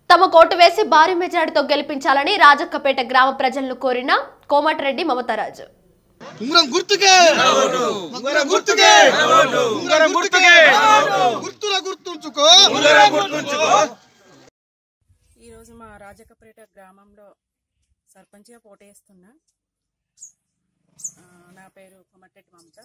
తమ కోటు వేసి భారీ మెజార్టీతో గెలిపించాలని రాజక్కపేట గ్రామ ప్రజలను కోరిన కోమటిరెడ్డి మమతారాజు ఉంగరం గుర్తుకే ఉంగరం గుర్తుకే ఉంగరం గుర్తుకే గుర్తుల గుర్తుంచుకో ఈరోజు మా రాజకపేట గ్రామంలో సర్పంచ్గా పోటేస్తున్నా ఆ, నా పేరు కొమట్టెట్టి మమత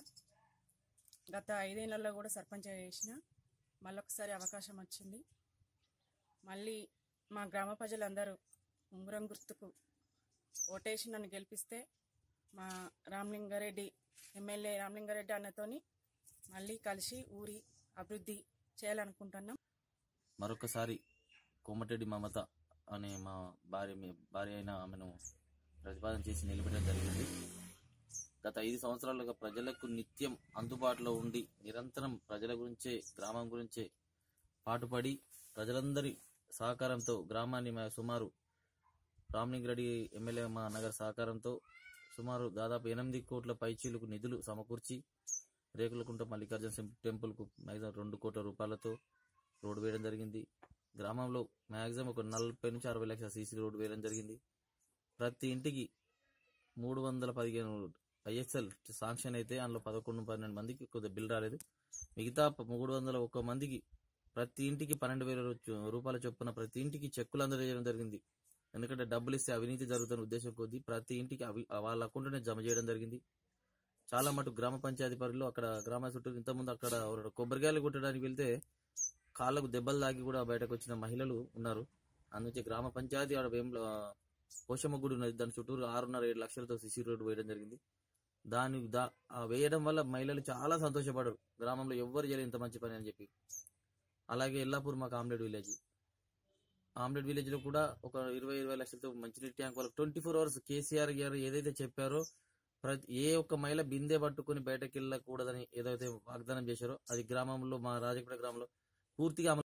గత ఐదేళ్లలో కూడా సర్పంచ్ చేసిన మళ్ళొకసారి అవకాశం వచ్చింది మళ్ళీ మా గ్రామ ప్రజలందరూ ఉంగరం గుర్తుకు ఓటేసి నన్ను గెలిపిస్తే మా రామలింగారెడ్డి ఎమ్మెల్యే రామలింగారెడ్డి అన్నతోని మళ్ళీ కలిసి ఊరి అభివృద్ధి చేయాలనుకుంటున్నాం మరొకసారి కోమటిరెడ్డి మమత అనే మా భార్య మీ- భార్య అయిన ఆమెను ప్రతిపాదన చేసి నిలబెట్టడం జరిగింది గత ఐదు సంవత్సరాలుగా ప్రజలకు నిత్యం అందుబాటులో ఉండి నిరంతరం ప్రజల గురించే గ్రామం గురించే పాటుపడి ప్రజలందరి సహకారంతో గ్రామాన్ని మా సుమారు రామలింగరెడ్డి ఎమ్మెల్యే మా నగర్ సహకారంతో సుమారు దాదాపు ఎనిమిది కోట్ల పైచీలకు నిధులు సమకూర్చి రేకులకుంట మల్లికార్జున సింప్ టెంపుల్కు మ్యాక్సిమం రెండు కోట్ల రూపాయలతో రోడ్డు వేయడం జరిగింది గ్రామంలో మ్యాక్సిమం ఒక నలభై నుంచి అరవై లక్షల సీసీ రోడ్డు వేయడం జరిగింది ప్రతి ఇంటికి మూడు వందల పదిహేను ఐఎస్ఎల్ శాంక్షన్ అయితే అందులో పదకొండు పన్నెండు మందికి కొద్దిగా బిల్ రాలేదు మిగతా ప- మూడు వందల ఒక్క మందికి ప్రతి ఇంటికి పన్నెండు వేల రూ- రూపాయల చొప్పున ప్రతి ఇంటికి చెక్కులు అందజేయడం జరిగింది ఎందుకంటే డబ్బులు ఇస్తే అవినీతి జరుగుతున్న ఉద్దేశం కొద్దీ ప్రతి ఇంటికి అవి వాళ్ళ అకౌంట్లోనే జమ చేయడం జరిగింది చాలా మటుకు గ్రామ పంచాయతీ పరిధిలో అక్కడ గ్రామ చుట్టూ ఇంతకుముందు అక్కడ ఎవరైనా కొబ్బరికాయలు కొట్టడానికి వెళ్తే కాళ్ళకు దెబ్బలు తాకి కూడా బయటకు వచ్చిన మహిళలు ఉన్నారు అందుకే గ్రామ పంచాయతీ ఆడ వేముల పోషమ్మ గుడి ఉన్నది దాని చుట్టూరు ఆరున్నర ఏడు లక్షలతో సిసి రోడ్డు వేయడం జరిగింది దాని దా ఆ వేయడం వల్ల మహిళలు చాలా సంతోషపడరు గ్రామంలో ఎవ్వరు చేయలేదు ఇంత మంచి పని అని చెప్పి అలాగే ఎల్లాపూర్ మాకు ఆమ్లెట్ విలేజ్ ఆమ్లెట్ విలేజ్ లో కూడా ఒక ఇరవై ఇరవై లక్షలతో మంచినీటి ట్యాంక్ వాళ్ళకి ట్వంటీ ఫోర్ అవర్స్ కేసీఆర్ గారు ఏదైతే చెప్పారో ప్రతి ఏ ఒక్క మహిళ బిందె పట్టుకుని బయటకు వెళ్ళకూడదని ఏదైతే వాగ్దానం చేశారో అది గ్రామంలో మా రాజపేట గ్రామంలో పూర్తిగా అమలు